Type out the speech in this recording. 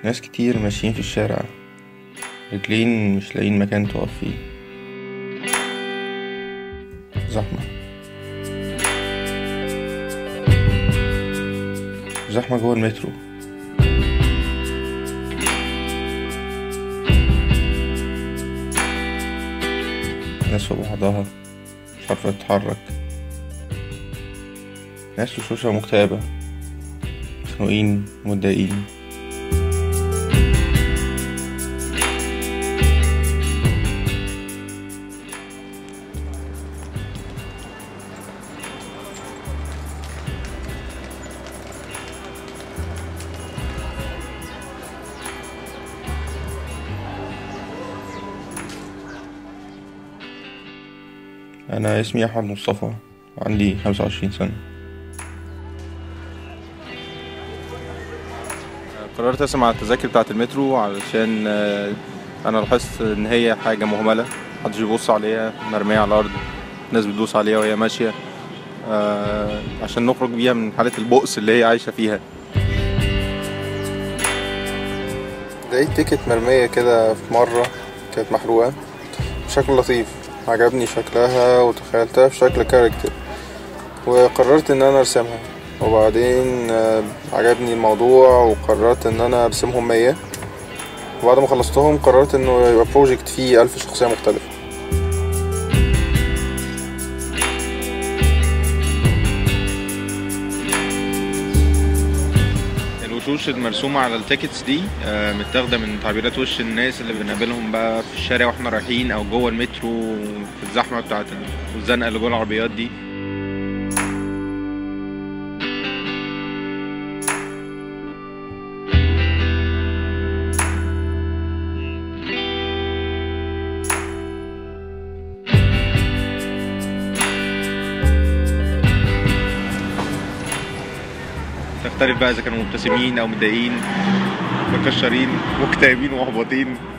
ناس كتير ماشيين في الشارع رجلين مش لاقيين مكان تقف فيه زحمة زحمة جوه المترو ناس في بعضها مش عارفة تتحرك ناس وشوشها مكتئبة مخنوقين ومتضايقين أنا اسمي أحمد مصطفى عندي خمسة وعشرين سنة قررت اقسم على التذاكر بتاعة المترو علشان آه، انا لاحظت ان هي حاجة مهملة محدش بيبص عليها مرمية على الارض الناس بتدوس عليها وهي ماشية آه، عشان نخرج بيها من حالة البؤس اللي هي عايشة فيها لقيت تيكت مرمية كده في مرة كانت محروقة بشكل لطيف عجبني شكلها وتخيلتها في شكل كاركتر وقررت ان انا ارسمها وبعدين آه، عجبني الموضوع وقررت ان انا ارسمهم مية وبعد ما خلصتهم قررت انه يبقى بروجكت فيه الف شخصية مختلفة الوشوش المرسومة على التيكتس دي آه، متاخدة من تعبيرات وش الناس اللي بنقابلهم بقى في الشارع واحنا رايحين او جوه المترو في الزحمة بتاعة الزنقة اللي جوه العربيات دي تختلف بقى اذا كانوا مبتسمين او متضايقين مكشرين مكتئبين ومحبطين